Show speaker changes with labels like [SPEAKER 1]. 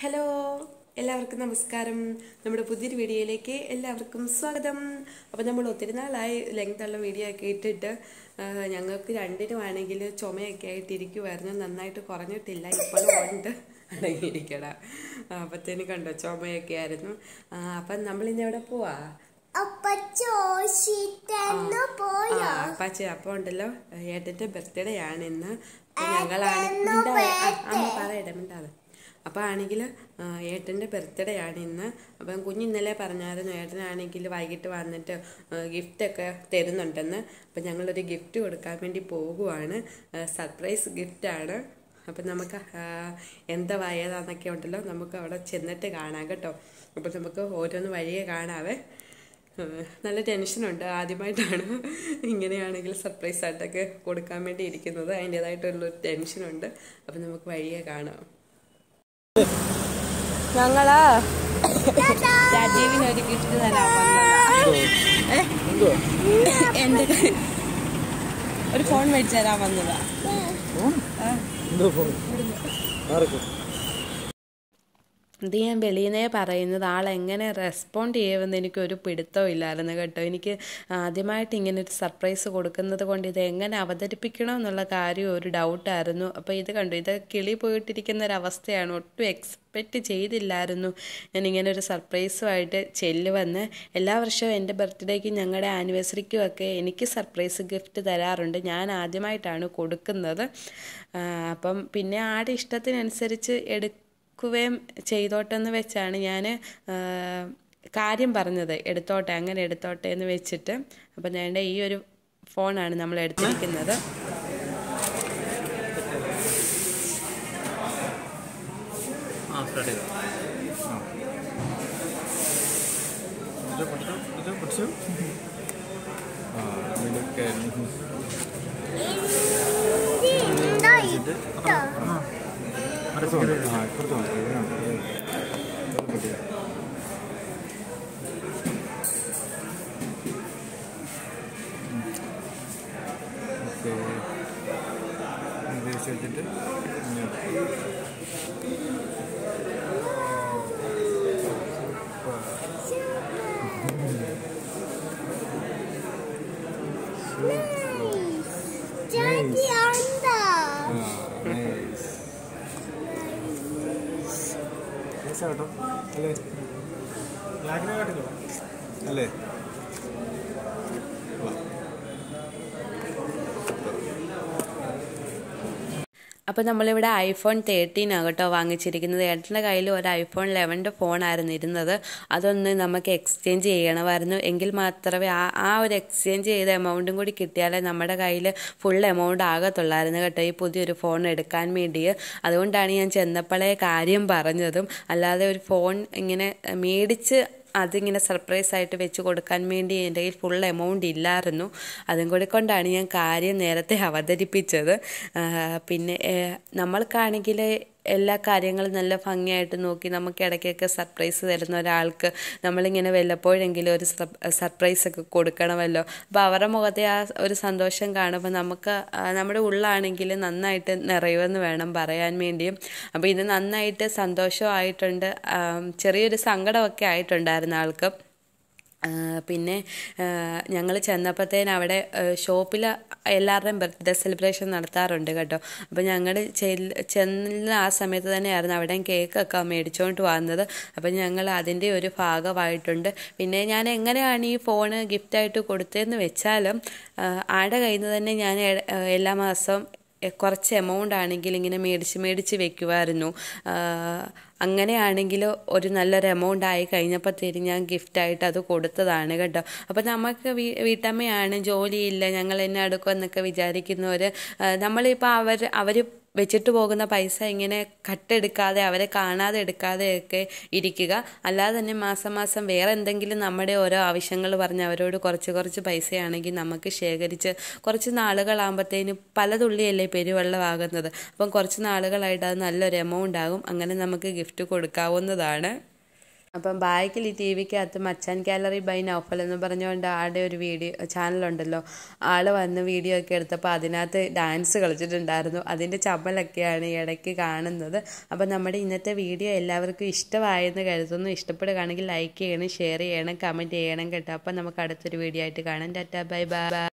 [SPEAKER 1] Hello എല്ലാവർക്കും നമസ്കാരം നമ്മുടെ പുതിയൊരു വീഡിയോയിലേക്ക് എല്ലാവർക്കും സ്വാഗതം അപ്പോൾ നമ്മൾ ഒത്തിരി നാളായി ലെങ്ത്തുള്ള വീഡിയോ ഒക്കെ ഇട്ടിട്ട് ആ, ഞങ്ങൾക്ക് രണ്ടിനുമാണെങ്കിൽ ചുമയൊക്കെ ആയിട്ട് ഇരിക്കുമായിരുന്നു നന്നായിട്ട് കുറഞ്ഞിട്ടില്ല ഇപ്പോഴും ഉണ്ട് അടങ്ങിയിരിക്കണം അപ്പത്തേന് കണ്ടോ ചുമയൊക്കെ ആയിരുന്നു ആ, അപ്പം നമ്മളിന്ന് എവിടെ പോവാ
[SPEAKER 2] അപ്പ ചോദിച്ചിട്ടെന്ന് പോയോ
[SPEAKER 1] ആ അപ്പാച്ചി അപ്പം ഉണ്ടല്ലോ ഏട്ടൻ്റെ ബർത്ത്ഡേ ആണ് ഇന്ന് അപ്പൊ ഞങ്ങളാണ് മിണ്ടാതെ ആ, അമ്മ പറയട്ടെ മിണ്ടാതെ അപ്പോൾ ആണെങ്കിൽ ഏട്ടൻ്റെ ബർത്ത്ഡേ ആണ് ഇന്ന് അപ്പം കുഞ്ഞ് ഇന്നലെ പറഞ്ഞായിരുന്നു ഏട്ടനാണെങ്കിൽ വൈകിട്ട് വന്നിട്ട് ഗിഫ്റ്റൊക്കെ തരുന്നുണ്ടെന്ന് അപ്പം ഞങ്ങളൊരു ഗിഫ്റ്റ് കൊടുക്കാൻ വേണ്ടി പോകുവാണ് സർപ്രൈസ് ഗിഫ്റ്റാണ് അപ്പം നമുക്ക് ആ, എന്താ വയതാന്നൊക്കെ ഉണ്ടല്ലോ നമുക്ക് അവിടെ ചെന്നിട്ട് കാണാം കേട്ടോ അപ്പം നമുക്ക് ഓരോന്ന് വഴിയെ കാണാവേ ഏഹ് നല്ല ടെൻഷനുണ്ട് ആദ്യമായിട്ടാണ് ഇങ്ങനെയാണെങ്കിൽ സർപ്രൈസ് ആയിട്ടൊക്കെ കൊടുക്കാൻ വേണ്ടി ഇരിക്കുന്നത് അതിൻ്റെതായിട്ടുള്ളൊരു ടെൻഷനുണ്ട് അപ്പം നമുക്ക് വഴിയെ കാണാം ഞങ്ങളാ രാജീവിന് ഒരു ഗിഫ്റ്റ് തരാൻ വന്നതാ എന്റെ കൈ- ഒരു ഫോൺ മേടിച്ചു തരാൻ വന്നതാ
[SPEAKER 3] എന്തോ ഫോൺ ആർക്ക്
[SPEAKER 1] ഇത് ഞാൻ വെളിയിന്നേ പറയുന്നത് ആൾ എങ്ങനെ റെസ്പോണ്ട് ചെയ്യുമെന്ന് എനിക്ക് ഒരു പിടുത്തവും ഇല്ലായിരുന്നു കേട്ടോ എനിക്ക് ആദ്യമായിട്ട് ഇങ്ങനെ ഒരു സർപ്രൈസ് കൊടുക്കുന്നത് കൊണ്ട് ഇത് എങ്ങനെ അവതരിപ്പിക്കണം എന്നുള്ള കാര്യം ഒരു ഡൗട്ടായിരുന്നു അപ്പോൾ ഇത് കണ്ടു ഇത് കിളി പോയിട്ടിരിക്കുന്ന ഒരു അവസ്ഥയാണ് ഒട്ടും എക്സ്പെക്റ്റ് ചെയ്തില്ലായിരുന്നു ഞാൻ ഇങ്ങനെ ഒരു സർപ്രൈസുമായിട്ട് ചെല്ലുവന്ന് എല്ലാ വർഷവും എൻ്റെ ബർത്ത്ഡേക്ക് ഞങ്ങളുടെ ആനിവേഴ്സറിക്കും ഒക്കെ എനിക്ക് സർപ്രൈസ് ഗിഫ്റ്റ് തരാറുണ്ട് ഞാൻ ആദ്യമായിട്ടാണ് കൊടുക്കുന്നത് ആ, അപ്പം പിന്നെ ആടെ ഇഷ്ടത്തിനനുസരിച്ച് എടു ക്കുകയും ചെയ്തോട്ടെന്ന് വെച്ചാണ് ഞാൻ കാര്യം പറഞ്ഞത് എടുത്തോട്ടെ അങ്ങനെ എടുത്തോട്ടെ എന്ന് വെച്ചിട്ട് അപ്പം ഞാൻ ഈ ഒരു ഫോണാണ് നമ്മൾ എടുത്തിരിക്കുന്നത്
[SPEAKER 3] ആ സ്റ്റാർട്ട് ചെയ്തു ഇത് പിടിച്ചു ഇത് പിടിച്ചു ആ ഇതിലൊക്കെ ഇത് ആ അടുത്ത് കൊണ്ട് ആ ഇപ്പുറത്ത് കൊണ്ട് ഇതിനുണ്ട് ഇത് പൊട്ടിയത്. ഉം. ഓക്കേ ഇത് വെച്ച് വെച്ചിട്ട് ഇങ്ങോട്ട്
[SPEAKER 2] ജാതി എന്താ
[SPEAKER 3] കേട്ടോ അല്ലേ ബ്ലാക്കിനെ കാട്ടില്ലോ അല്ലേ
[SPEAKER 1] അപ്പോൾ നമ്മളിവിടെ ഐഫോൺ തേർട്ടീൻ ആകട്ടോ വാങ്ങിച്ചിരിക്കുന്നത് ഏട്ടൻ്റെ കയ്യിൽ ഒരു ഐഫോൺ ലെവൻ്റെ ഫോണായിരുന്നു ഇരുന്നത് അതൊന്ന് നമുക്ക് എക്സ്ചേഞ്ച് ചെയ്യണമായിരുന്നു എങ്കിൽ മാത്രമേ ആ ആ ഒരു എക്സ്ചേഞ്ച് ചെയ്ത എമൗണ്ടും കൂടി കിട്ടിയാലേ നമ്മുടെ കയ്യിൽ ഫുൾ എമൗണ്ട് ആകത്തുള്ളായിരുന്നു കേട്ടോ ഈ പുതിയൊരു ഫോൺ എടുക്കാൻ വേണ്ടി അതുകൊണ്ടാണ് ഞാൻ ചെന്നപ്പോഴേ കാര്യം പറഞ്ഞതും അല്ലാതെ ഒരു ഫോൺ ഇങ്ങനെ മേടിച്ച് അതിങ്ങനെ സർപ്രൈസ് ആയിട്ട് വെച്ച് കൊടുക്കാൻ വേണ്ടി എൻ്റെ കയ്യിൽ ഫുൾ എമൗണ്ട് ഇല്ലായിരുന്നു അതും കൂടി കൊണ്ടാണ് ഞാൻ കാര്യം നേരത്തെ അവതരിപ്പിച്ചത് ആ, പിന്നെ ഏ, നമ്മൾക്കാണെങ്കിൽ എല്ലാ കാര്യങ്ങളും നല്ല ഭംഗിയായിട്ട് നോക്കി നമുക്ക് ഇടയ്ക്കൊക്കെ സർപ്രൈസ് തരുന്ന ഒരാൾക്ക് നമ്മളിങ്ങനെ വല്ലപ്പോഴെങ്കിലും ഒരു സർപ്രൈസ് ഒക്കെ കൊടുക്കണമല്ലോ അപ്പോൾ അവരുടെ മുഖത്തെ ആ ഒരു സന്തോഷം കാണുമ്പോൾ നമുക്ക് ആ, നമ്മുടെ ഉള്ളാണെങ്കിൽ നന്നായിട്ട് നിറയുമെന്ന് വേണം പറയാൻ വേണ്ടിയും അപ്പോൾ ഇത് നന്നായിട്ട് സന്തോഷമായിട്ടുണ്ട് ആ, ചെറിയൊരു സങ്കടമൊക്കെ ആയിട്ടുണ്ടായിരുന്നു ആൾക്ക് ആ, പിന്നെ ഞങ്ങൾ ചെന്നപ്പോഴത്തേന് അവിടെ ഷോപ്പിൽ എല്ലാവരുടെയും ബർത്ത്ഡേ സെലിബ്രേഷൻ നടത്താറുണ്ട് കേട്ടോ അപ്പോൾ ഞങ്ങൾ ചെന്ന ആ സമയത്ത് തന്നെയായിരുന്നു അവിടെ കേക്കൊക്കെ മേടിച്ചുകൊണ്ട് വന്നത് അപ്പോൾ ഞങ്ങൾ അതിൻ്റെ ഒരു ഭാഗമായിട്ടുണ്ട് പിന്നെ ഞാൻ എങ്ങനെയാണ് ഈ ഫോണ് ഗിഫ്റ്റായിട്ട് കൊടുത്തതെന്ന് വെച്ചാലും ആ, ആടെ കയ്യിൽ നിന്ന് തന്നെ ഞാൻ എ- എല്ലാ മാസവും എ- കുറച്ച് എമൗണ്ട് ആണെങ്കിൽ ഇങ്ങനെ മേടിച്ച് മേടിച്ച് വെക്കുമായിരുന്നു അങ്ങനെയാണെങ്കിൽ ഒരു നല്ലൊരു എമൗണ്ട് ആയി കഴിഞ്ഞപ്പോഴത്തേക്കും ഞാൻ ഗിഫ്റ്റായിട്ട് അത് കൊടുത്തതാണ് കേട്ടോ അപ്പോൾ നമുക്ക് വീ വീട്ടമ്മയാണ് ജോലിയില്ല ഞങ്ങൾ എന്നെ അടുക്കും എന്നൊക്കെ വിചാരിക്കുന്നവർ നമ്മളിപ്പോൾ അവർ അവർ വെച്ചിട്ട് പോകുന്ന പൈസ ഇങ്ങനെ കട്ടെടുക്കാതെ അവരെ കാണാതെ എടുക്കാതെയൊക്കെ ഇരിക്കുക അല്ലാതെ തന്നെ മാസം മാസം വേറെ എന്തെങ്കിലും നമ്മുടെ ഓരോ ആവശ്യങ്ങൾ പറഞ്ഞ് അവരോട് കുറച്ച് കുറച്ച് പൈസയാണെങ്കിൽ നമുക്ക് ശേഖരിച്ച് കുറച്ച് നാളുകളാകുമ്പോഴത്തേനും പല തുള്ളിയല്ലേ പെരുവെള്ളമാകുന്നത് അപ്പം കുറച്ച് നാളുകളായിട്ട് അത് നല്ലൊരു എമൗണ്ട് ആകും അങ്ങനെ നമുക്ക് ഗിഫ്റ്റ് കൊടുക്കാവുന്നതാണ് അപ്പം ബാക്കിൽ ഈ ടി വിക്കകത്ത് മച്ചാൻ ഗാലറി ബൈ നൗഫൽ എന്ന് പറഞ്ഞുകൊണ്ട് ആടെ ഒരു വീഡിയോ ചാനലുണ്ടല്ലോ ആൾ വന്ന് വീഡിയോ ഒക്കെ എടുത്തപ്പോൾ അതിനകത്ത് ഡാൻസ് കളിച്ചിട്ടുണ്ടായിരുന്നു അതിൻ്റെ ചമ്മലൊക്കെയാണ് ഈ ഇടയ്ക്ക് കാണുന്നത് അപ്പം നമ്മുടെ ഇന്നത്തെ വീഡിയോ എല്ലാവർക്കും ഇഷ്ടമായെന്ന് കരുതുന്നു ഇഷ്ടപ്പെടുകയാണെങ്കിൽ ലൈക്ക് ചെയ്യണം ഷെയർ ചെയ്യണം കമൻറ്റ് ചെയ്യണം കേട്ടോ അപ്പം നമുക്ക് അടുത്തൊരു വീഡിയോ ആയിട്ട് കാണാം ടാറ്റാ ബൈ ബൈ